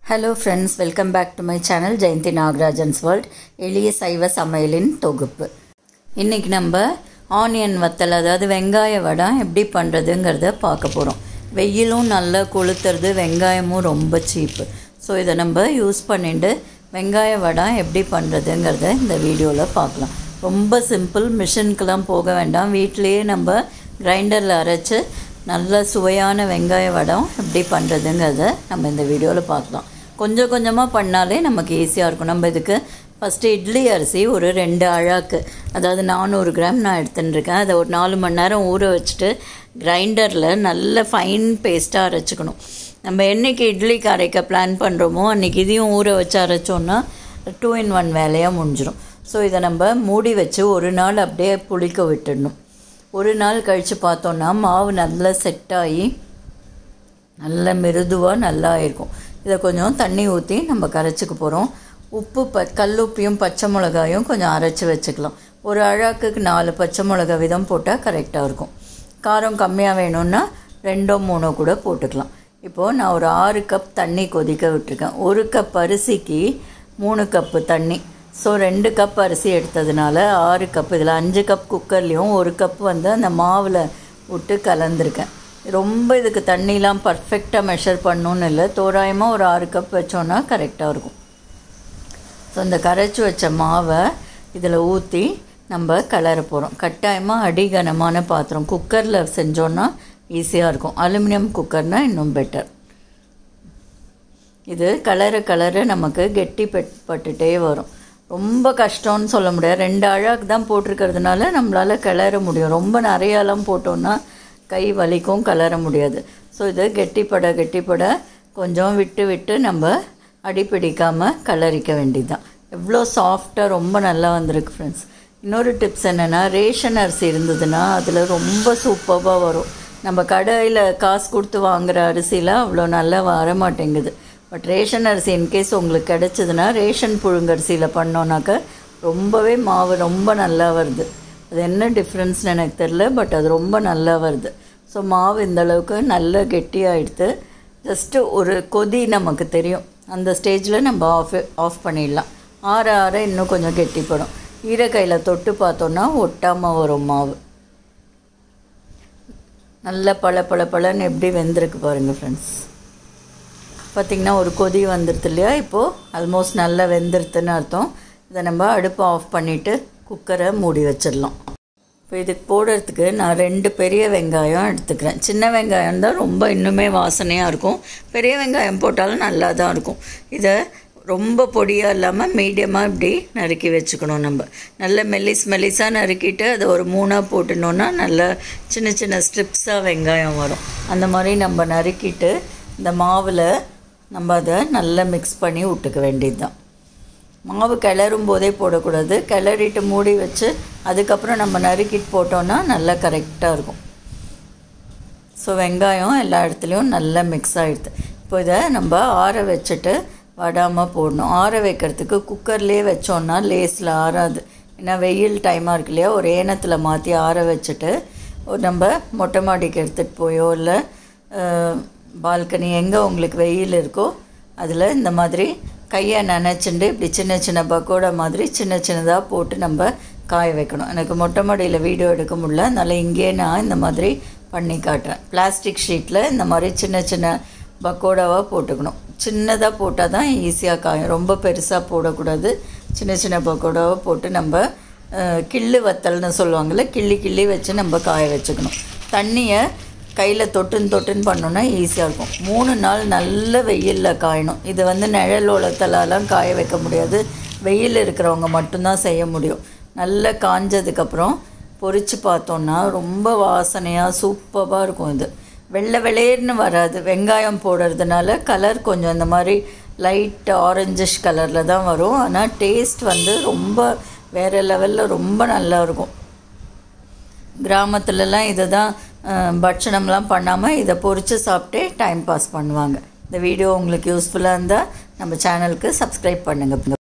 hello friends welcome back to my channel Jayanthi Nagarajan's world எளிய சைவ சமையலின் தொகுப்பு இன்றைக்கி நம்ம ஆனியன் வத்தல் அதாவது வெங்காய வடம் எப்படி பண்ணுறதுங்கிறத பார்க்க போகிறோம் வெயிலும் நல்லா கொளுத்துறது வெங்காயமும் ரொம்ப சீப்பு ஸோ இதை நம்ம யூஸ் பண்ணிட்டு வெங்காய வடம் எப்படி பண்ணுறதுங்கிறத இந்த வீடியோவில் பார்க்கலாம் ரொம்ப சிம்பிள் மிஷினுக்கெலாம் போக வேண்டாம் வீட்டிலையே நம்ம கிரைண்டரில் அரைச்சி நல்ல சுவையான வெங்காய வடம் எப்படி பண்ணுறதுங்கிறத நம்ம இந்த வீடியோவில் பார்க்கலாம் கொஞ்சம் கொஞ்சமாக பண்ணாலே நமக்கு ஈஸியாக இருக்கும் நம்ம இதுக்கு ஃபஸ்ட்டு இட்லி அரிசி ஒரு ரெண்டு அழாக்கு அதாவது நானூறு கிராம் நான் எடுத்துட்டுருக்கேன் அதை ஒரு நாலு மணி நேரம் ஊற வச்சுட்டு கிரைண்டரில் நல்ல ஃபைன் பேஸ்ட்டாக அரைச்சிக்கணும் நம்ம என்றைக்கு இட்லிக்கு அரைக்க பிளான் பண்ணுறோமோ அன்றைக்கி இதையும் ஊற வச்சு அரைச்சோன்னா டூ இன் ஒன் வேலையாக முடிஞ்சிடும் ஸோ இதை நம்ம மூடி வச்சு ஒரு நாள் அப்படியே புளிக்க விட்டுடணும் ஒரு நாள் கழித்து பார்த்தோன்னா மாவு நல்லா செட் ஆகி நல்ல மிருதுவாக நல்லா இருக்கும் இதை கொஞ்சம் தண்ணி ஊற்றி நம்ம கரைச்சிக்க போகிறோம் உப்பு ப கல்லுப்பையும் பச்சை மிளகாயும் கொஞ்சம் அரைச்சி வச்சுக்கலாம் ஒரு அழாக்குக்கு நாலு பச்சை மிளகா விதம் போட்டால் கரெக்டாக இருக்கும் காரம் கம்மியாக வேணும்னா ரெண்டோ மூணோ கூட போட்டுக்கலாம் இப்போது நான் ஒரு ஆறு கப் தண்ணி கொதிக்க விட்டுருக்கேன் ஒரு கப் அரிசிக்கு மூணு கப்பு தண்ணி ஸோ ரெண்டு கப் அரிசி எடுத்ததுனால ஆறு கப் இதில் அஞ்சு கப் குக்கர்லேயும் ஒரு கப் வந்து அந்த மாவில் விட்டு கலந்துருக்கேன் ரொம்ப இதுக்கு தண்ணிலாம் பர்ஃபெக்டாக மெஷர் பண்ணணுன்னு இல்லை தோராயமாக ஒரு ஆறு கப் வச்சோன்னா கரெக்டாக இருக்கும் ஸோ இந்த கரைச்சி வச்ச மாவை இதில் ஊற்றி நம்ம கிளற போகிறோம் கட்டாயமாக அடிகனமான பாத்திரம் குக்கரில் செஞ்சோன்னா ஈஸியாக இருக்கும் அலுமினியம் குக்கர்னால் இன்னும் பெட்டர் இது கலர கலர நமக்கு கெட்டி பட்டுட்டே வரும் ரொம்ப கஷ்டம்னு சொல்ல முடியாது ரெண்டு அழாக்கு தான் போட்டிருக்கிறதுனால நம்மளால் கிளற முடியும் ரொம்ப நிறையாலாம் போட்டோன்னா கை வலிக்கும் கிளற முடியாது ஸோ இது கெட்டிப்பட கெட்டிப்பட கொஞ்சம் விட்டு விட்டு நம்ம அடிப்பிடிக்காமல் கிளறிக்க வேண்டியதுதான் எவ்வளோ சாஃப்டாக ரொம்ப நல்லா வந்திருக்கு ஃப்ரெண்ட்ஸ் இன்னொரு டிப்ஸ் என்னென்னா ரேஷன் அரிசி இருந்ததுன்னா அதில் ரொம்ப சூப்பராக வரும் நம்ம கடையில் காசு கொடுத்து வாங்குகிற அரிசிலாம் அவ்வளோ நல்லா வர மாட்டேங்குது பட் ரேஷன் அரிசி இன்கேஸ் உங்களுக்கு கிடச்சிதுன்னா ரேஷன் புழுங்கரிசியில் பண்ணோன்னாக்க ரொம்பவே மாவு ரொம்ப நல்லா வருது அது என்ன டிஃப்ரென்ஸ்னு எனக்கு தெரில பட் அது ரொம்ப நல்லா வருது ஸோ மாவு இந்த அளவுக்கு நல்லா கெட்டியாகிடுது ஜஸ்ட்டு ஒரு கொதி நமக்கு தெரியும் அந்த ஸ்டேஜில் நம்ம ஆஃப் ஆஃப் பண்ணிடலாம் ஆற ஆற இன்னும் கொஞ்சம் கெட்டிப்படும் ஈரக்கையில் தொட்டு பார்த்தோன்னா ஒட்டாமல் வரும் மாவு நல்ல பல பல பழன்னு எப்படி வெந்திருக்கு பாருங்கள் ஃப்ரெண்ட்ஸ் பார்த்திங்கன்னா ஒரு கொதி வந்துடுது இல்லையா இப்போது ஆல்மோஸ்ட் நல்லா வெந்துருதுன்னு அர்த்தம் இதை நம்ம அடுப்பை ஆஃப் பண்ணிவிட்டு குக்கரை மூடி வச்சிடலாம் இப்போ இதுக்கு போடுறதுக்கு நான் ரெண்டு பெரிய வெங்காயம் எடுத்துக்கிறேன் சின்ன வெங்காயம் தான் ரொம்ப இன்னுமே வாசனையாக இருக்கும் பெரிய வெங்காயம் போட்டாலும் நல்லா தான் இருக்கும் இதை ரொம்ப பொடியாக இல்லாமல் மீடியமாக இப்படி நறுக்கி வச்சுக்கணும் நம்ம நல்ல மெல்லிஸ் மெல்லிஸாக நறுக்கிட்டு அதை ஒரு மூணாக போட்டுனோன்னா நல்ல சின்ன சின்ன ஸ்ட்ரிப்ஸாக வெங்காயம் வரும் அந்த மாதிரி நம்ம நறுக்கிட்டு இந்த மாவில் நம்ம அதை நல்லா மிக்ஸ் பண்ணி விட்டுக்க வேண்டியது தான் மாவு கிளறும் போதே போடக்கூடாது கிளறிட்டு மூடி வச்சு அதுக்கப்புறம் நம்ம நறுக்கிட்டு போட்டோன்னா நல்லா கரெக்டாக இருக்கும் ஸோ வெங்காயம் எல்லா இடத்துலையும் நல்லா மிக்ஸ் ஆகிடுது இப்போ இதை நம்ம ஆற வச்சுட்டு வடாமல் போடணும் ஆற வைக்கிறதுக்கு குக்கர்லேயே வச்சோன்னா லேஸில் ஆறாது ஏன்னா வெயில் டைமாக இருக்கு இல்லையா ஒரு ஏனத்தில் மாற்றி ஆற வச்சுட்டு ஒரு நம்ம மொட்டை மாடிக்கு எடுத்துகிட்டு போயோ இல்லை பால்கனி எங்கே உங்களுக்கு வெயில் இருக்கோ அதில் இந்த மாதிரி கையை நனைச்சுண்டு இப்படி சின்ன சின்ன பக்கோடா மாதிரி சின்ன சின்னதாக போட்டு நம்ம காய வைக்கணும் எனக்கு மொட்டை மாடியில் வீடியோ எடுக்க முடியல அதனால் இங்கேயே நான் இந்த மாதிரி பண்ணி காட்டுறேன் பிளாஸ்டிக் ஷீட்டில் இந்த மாதிரி சின்ன சின்ன பக்கோடாவாக போட்டுக்கணும் சின்னதாக போட்டால் தான் ஈஸியாக காயும் ரொம்ப பெருசாக போடக்கூடாது சின்ன சின்ன பக்கோடாவாக போட்டு நம்ம கிள்ளு வத்தல்னு சொல்லுவாங்கள்ல கிள்ளி கிள்ளி வச்சு நம்ம காய வச்சுக்கணும் தண்ணியை கையில் தொட்டுன்னு தொட்டுன்னு பண்ணோன்னா ஈஸியாக இருக்கும் மூணு நாள் நல்ல வெயிலில் காயணும் இது வந்து நிழல் உலத்தலாம் காய வைக்க முடியாது வெயில் இருக்கிறவங்க மட்டும்தான் செய்ய முடியும் நல்லா காஞ்சதுக்கப்புறம் பொறிச்சு பார்த்தோன்னா ரொம்ப வாசனையாக சூப்பராக இருக்கும் இது வெள்ளை வெளேர்னு வராது வெங்காயம் போடுறதுனால கலர் கொஞ்சம் இந்த மாதிரி லைட் ஆரஞ்சிஷ் கலரில் தான் வரும் ஆனால் டேஸ்ட் வந்து ரொம்ப வேறு லெவலில் ரொம்ப நல்லா இருக்கும் கிராமத்துலலாம் இதை தான் பட்சணம்லாம் பண்ணாமல் இதை பொறிச்சு சாப்பிட்டே டைம் பாஸ் பண்ணுவாங்க இந்த வீடியோ உங்களுக்கு யூஸ்ஃபுல்லாக இருந்தால் நம்ம சேனலுக்கு சப்ஸ்கிரைப் பண்ணுங்கள்